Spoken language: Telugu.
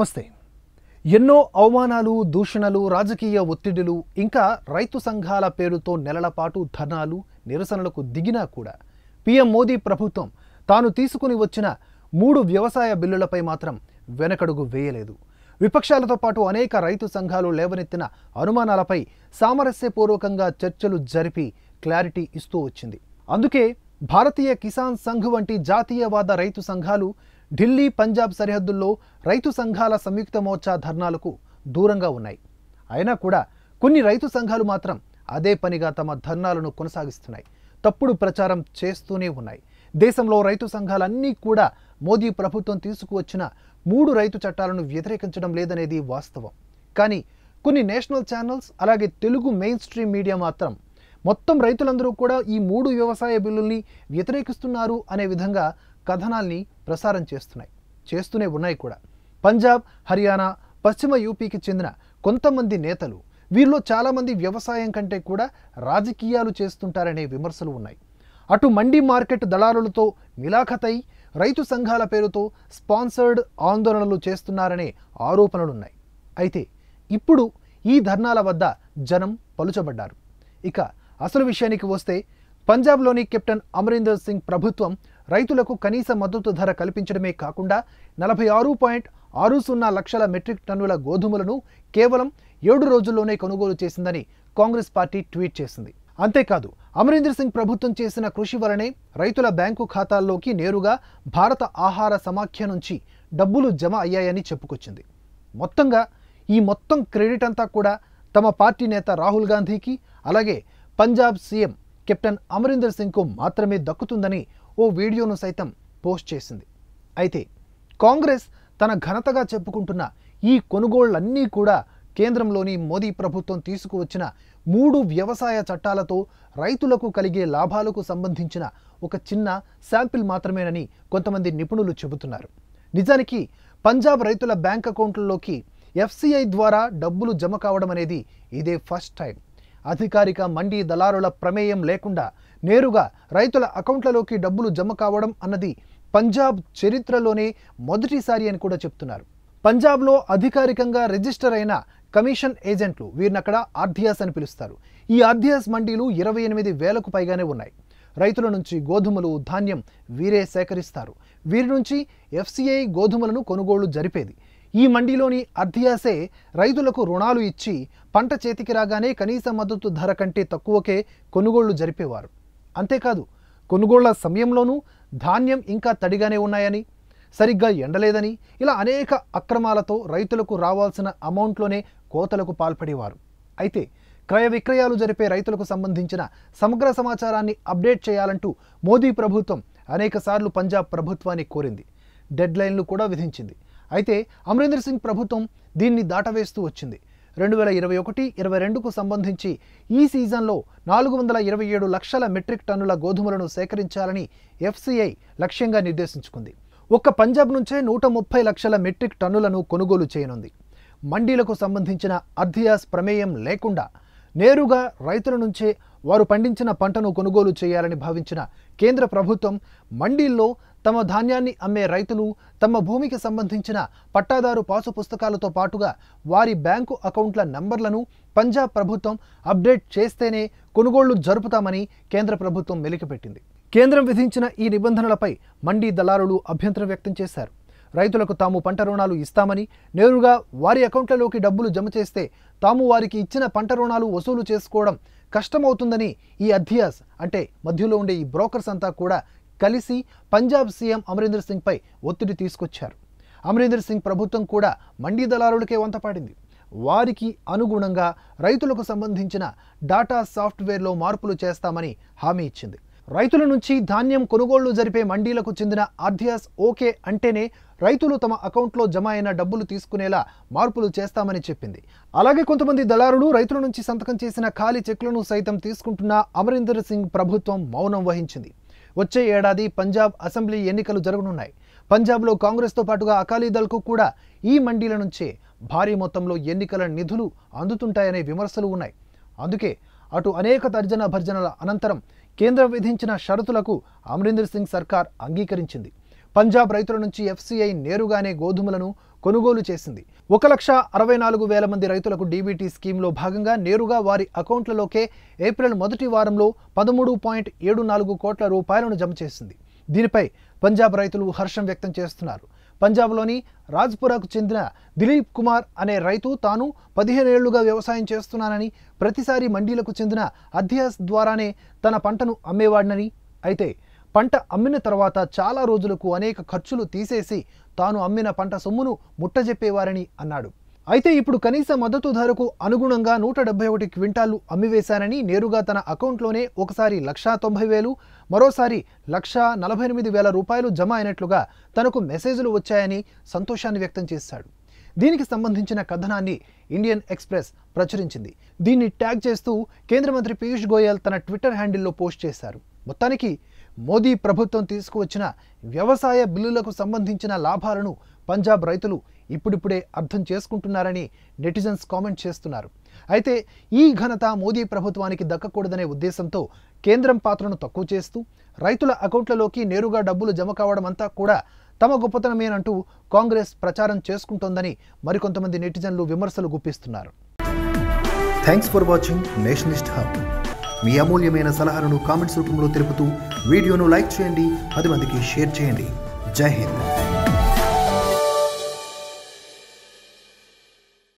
నమస్తే ఎన్నో అవమానాలు దూషణలు రాజకీయ ఒత్తిడులు ఇంకా రైతు సంఘాల పేరుతో నెలల పాటు ధర్నాలు నిరసనలకు దిగినా కూడా పీఎం మోదీ ప్రభుత్వం తాను తీసుకుని వచ్చిన మూడు వ్యవసాయ బిల్లులపై మాత్రం వెనకడుగు వేయలేదు విపక్షాలతో పాటు అనేక రైతు సంఘాలు లేవనెత్తిన అనుమానాలపై సామరస్యపూర్వకంగా చర్చలు జరిపి క్లారిటీ ఇస్తూ వచ్చింది అందుకే భారతీయ కిసాన్ సంఘ్ వంటి జాతీయవాద రైతు సంఘాలు ఢిల్లీ పంజాబ్ సరిహద్దుల్లో రైతు సంఘాల సంయుక్త మోర్చా ధర్నాలకు దూరంగా ఉన్నాయి అయినా కూడా కొన్ని రైతు సంఘాలు మాత్రం అదే పనిగా తమ ధర్నాలను కొనసాగిస్తున్నాయి తప్పుడు ప్రచారం చేస్తూనే ఉన్నాయి దేశంలో రైతు సంఘాలన్నీ కూడా మోదీ ప్రభుత్వం తీసుకువచ్చిన మూడు రైతు చట్టాలను వ్యతిరేకించడం లేదనేది వాస్తవం కానీ కొన్ని నేషనల్ ఛానల్స్ అలాగే తెలుగు మెయిన్ స్ట్రీమ్ మీడియా మాత్రం మొత్తం రైతులందరూ కూడా ఈ మూడు వ్యవసాయ బిల్లుల్ని వ్యతిరేకిస్తున్నారు అనే విధంగా కథనాల్ని ప్రసారం చేస్తున్నాయి చేస్తూనే ఉన్నాయి కూడా పంజాబ్ హర్యానా పశ్చిమ యూపీకి చెందిన కొంతమంది నేతలు వీరిలో చాలామంది వ్యవసాయం కంటే కూడా రాజకీయాలు చేస్తుంటారనే విమర్శలు ఉన్నాయి అటు మండి మార్కెట్ దళారులతో మిలాఖతై రైతు సంఘాల పేరుతో స్పాన్సర్డ్ ఆందోళనలు చేస్తున్నారనే ఆరోపణలున్నాయి అయితే ఇప్పుడు ఈ ధర్నాల వద్ద జనం పలుచబడ్డారు ఇక అసలు విషయానికి వస్తే పంజాబ్లోని కెప్టెన్ అమరీందర్ సింగ్ ప్రభుత్వం రైతులకు కనీస మద్దతు ధర కల్పించడమే కాకుండా నలభై ఆరు పాయింట్ ఆరు సున్నా లక్షల మెట్రిక్ టన్నుల గోధుమలను కేవలం ఏడు రోజుల్లోనే కొనుగోలు చేసిందని కాంగ్రెస్ పార్టీ ట్వీట్ చేసింది అంతేకాదు అమరీందర్ సింగ్ ప్రభుత్వం చేసిన కృషి వలనే రైతుల బ్యాంకు ఖాతాల్లోకి నేరుగా భారత ఆహార సమాఖ్య నుంచి డబ్బులు జమ అయ్యాయని చెప్పుకొచ్చింది మొత్తంగా ఈ మొత్తం క్రెడిట్ అంతా కూడా తమ పార్టీ నేత రాహుల్ గాంధీకి అలాగే పంజాబ్ సీఎం కెప్టెన్ అమరీందర్ సింగ్కు మాత్రమే దక్కుతుందని ఓ వీడియోను సైతం పోస్ట్ చేసింది అయితే కాంగ్రెస్ తన ఘనతగా చెప్పుకుంటున్న ఈ కొనుగోళ్లన్నీ కూడా కేంద్రంలోని మోదీ ప్రభుత్వం తీసుకువచ్చిన మూడు వ్యవసాయ చట్టాలతో రైతులకు కలిగే లాభాలకు సంబంధించిన ఒక చిన్న శాంపిల్ మాత్రమేనని కొంతమంది నిపుణులు చెబుతున్నారు నిజానికి పంజాబ్ రైతుల బ్యాంక్ అకౌంట్లలోకి ఎఫ్సిఐ ద్వారా డబ్బులు జమ కావడం అనేది ఇదే ఫస్ట్ టైం అధికారిక మండీ దళారుల ప్రమేయం లేకుండా నేరుగా రైతుల అకౌంట్లలోకి డబ్బులు జమ కావడం అన్నది పంజాబ్ చరిత్రలోనే మొదటిసారి అని కూడా చెప్తున్నారు పంజాబ్లో అధికారికంగా రిజిస్టర్ అయిన కమిషన్ ఏజెంట్లు వీరిని అక్కడ ఆర్డియాస్ అని పిలుస్తారు ఈ ఆర్డియాస్ మండీలు ఇరవై ఎనిమిది వేలకు పైగానే ఉన్నాయి రైతుల నుంచి గోధుమలు ధాన్యం వీరే సేకరిస్తారు వీరి నుంచి ఎఫ్సిఐ గోధుమలను కొనుగోళ్లు జరిపేది ఈ మండీలోని అర్ధియాసే రైతులకు రుణాలు ఇచ్చి పంట చేతికి రాగానే కనీస మద్దతు ధర కంటే తక్కువకే కొనుగోళ్లు జరిపేవారు అంతేకాదు కొనుగోళ్ల సమయంలోనూ ధాన్యం ఇంకా తడిగానే ఉన్నాయని సరిగ్గా ఎండలేదని ఇలా అనేక అక్రమాలతో రైతులకు రావాల్సిన అమౌంట్లోనే కోతలకు పాల్పడేవారు అయితే క్రయ విక్రయాలు జరిపే రైతులకు సంబంధించిన సమగ్ర సమాచారాన్ని అప్డేట్ చేయాలంటూ మోదీ ప్రభుత్వం అనేకసార్లు పంజాబ్ ప్రభుత్వాన్ని కోరింది డెడ్ లైన్లు కూడా విధించింది అయితే అమరీందర్ సింగ్ ప్రభుత్వం దీన్ని దాటవేస్తూ వచ్చింది రెండు వేల ఇరవై ఒకటి ఇరవై రెండుకు సంబంధించి ఈ సీజన్లో నాలుగు వందల ఇరవై ఏడు లక్షల మెట్రిక్ టన్నుల గోధుమలను సేకరించాలని ఎఫ్సిఐ లక్ష్యంగా నిర్దేశించుకుంది ఒక్క పంజాబ్ నుంచే నూట ముప్పై లక్షల మెట్రిక్ టన్నులను కొనుగోలు చేయనుంది మండీలకు సంబంధించిన అర్ధియాస్ ప్రమేయం లేకుండా నేరుగా రైతుల నుంచే వారు పండించిన పంటను కొనుగోలు చేయాలని భావించిన కేంద్ర ప్రభుత్వం మండీల్లో తమ ధాన్యాన్ని అమ్మే రైతులు తమ భూమికి సంబంధించిన పట్టాదారు పాసు పుస్తకాలతో పాటుగా వారి బ్యాంకు అకౌంట్ల నంబర్లను పంజాబ్ ప్రభుత్వం అప్డేట్ చేస్తేనే కొనుగోళ్లు జరుపుతామని కేంద్ర ప్రభుత్వం మెలికిపెట్టింది కేంద్రం విధించిన ఈ నిబంధనలపై మండీ దళారులు అభ్యంతరం వ్యక్తం చేశారు రైతులకు తాము పంట రుణాలు ఇస్తామని నేరుగా వారి అకౌంట్లలోకి డబ్బులు జమ చేస్తే తాము వారికి ఇచ్చిన పంట రుణాలు వసూలు చేసుకోవడం కష్టమవుతుందని ఈ అధ్యాస్ అంటే మధ్యలో ఉండే ఈ బ్రోకర్స్ అంతా కూడా కలిసి పంజాబ్ సీఎం అమరీందర్ సింగ్పై ఒత్తిడి తీసుకొచ్చారు అమరీందర్ సింగ్ ప్రభుత్వం కూడా మండీ దళారులకే వంతపాడింది వారికి అనుగుణంగా రైతులకు సంబంధించిన డాటా సాఫ్ట్వేర్లో మార్పులు చేస్తామని హామీ ఇచ్చింది రైతుల నుంచి ధాన్యం కొనుగోళ్లు జరిపే మండీలకు చెందిన ఆర్డియాస్ ఓకే అంటేనే రైతులు తమ అకౌంట్లో జమ అయిన డబ్బులు తీసుకునేలా మార్పులు చేస్తామని చెప్పింది అలాగే కొంతమంది దళారులు రైతుల నుంచి సంతకం చేసిన ఖాళీ చెక్లను సైతం తీసుకుంటున్న అమరీందర్ సింగ్ ప్రభుత్వం మౌనం వహించింది వచ్చే ఏడాది పంజాబ్ అసెంబ్లీ ఎన్నికలు జరగనున్నాయి పంజాబ్లో కాంగ్రెస్తో పాటుగా అకాలీదళ్కు కూడా ఈ మండీల నుంచే భారీ మొత్తంలో ఎన్నికల నిధులు అందుతుంటాయనే విమర్శలు ఉన్నాయి అందుకే అటు అనేక తర్జన భర్జనల అనంతరం కేంద్రం విధించిన షరతులకు అమరీందర్ సింగ్ సర్కార్ అంగీకరించింది పంజాబ్ రైతుల నుంచి ఎఫ్సీఐ నేరుగానే గోధుమలను కొనుగోలు చేసింది ఒక లక్ష అరవై నాలుగు వేల మంది రైతులకు డీబీటీ స్కీమ్లో భాగంగా నేరుగా వారి అకౌంట్లలోకే ఏప్రిల్ మొదటి వారంలో పదమూడు పాయింట్ ఏడు నాలుగు కోట్ల రూపాయలను జమ చేసింది దీనిపై పంజాబ్ రైతులు హర్షం వ్యక్తం చేస్తున్నారు పంజాబ్లోని రాజ్పురాకు చెందిన దిలీప్ కుమార్ అనే రైతు తాను పదిహేనేళ్లుగా వ్యవసాయం చేస్తున్నానని ప్రతిసారి మండీలకు చెందిన అధ్యాస్ ద్వారానే తన పంటను అమ్మేవాడినని అయితే పంట అమ్మిన తర్వాత చాలా రోజులకు అనేక ఖర్చులు తీసేసి తాను అమ్మిన పంట సొమ్మును ముట్టజెప్పేవారని అన్నాడు అయితే ఇప్పుడు కనీస మద్దతు ధరకు అనుగుణంగా నూట డెబ్బై ఒకటి క్వింటాలు అమ్మివేశానని నేరుగా తన అకౌంట్లోనే ఒకసారి లక్షా తొంభై వేలు మరోసారి లక్షా నలభై ఎనిమిది వేల రూపాయలు జమ అయినట్లుగా తనకు మెసేజ్లు వచ్చాయని సంతోషాన్ని వ్యక్తం చేశాడు దీనికి సంబంధించిన కథనాన్ని ఇండియన్ ఎక్స్ప్రెస్ ప్రచురించింది దీన్ని ట్యాగ్ చేస్తూ కేంద్ర మంత్రి పీయూష్ గోయల్ తన ట్విట్టర్ హ్యాండిల్లో పోస్ట్ చేశారు మొత్తానికి మోదీ ప్రభుత్వం తీసుకువచ్చిన వ్యవసాయ బిల్లులకు సంబంధించిన లాభాలను పంజాబ్ రైతులు ఇప్పుడిప్పుడే అర్థం చేసుకుంటున్నారని నెటిజన్స్ కామెంట్ చేస్తున్నారు అయితే ఈ ఘనత మోదీ ప్రభుత్వానికి దక్కకూడదనే ఉద్దేశంతో కేంద్రం పాత్రను తక్కువ చేస్తూ రైతుల అకౌంట్లలోకి నేరుగా డబ్బులు జమ కావడం అంతా కూడా తమ గొప్పతనమేనంటూ కాంగ్రెస్ ప్రచారం చేసుకుంటోందని మరికొంతమంది నెటిజన్లు విమర్శలు గుప్పిస్తున్నారు thanks for watching nationalist hub మీ అమూల్యమైన సలహాలను కామెంట్స్ రూపంలో తెలుపుతూ వీడియోను లైక్ చేయండి పది మందికి షేర్ చేయండి జై హింద్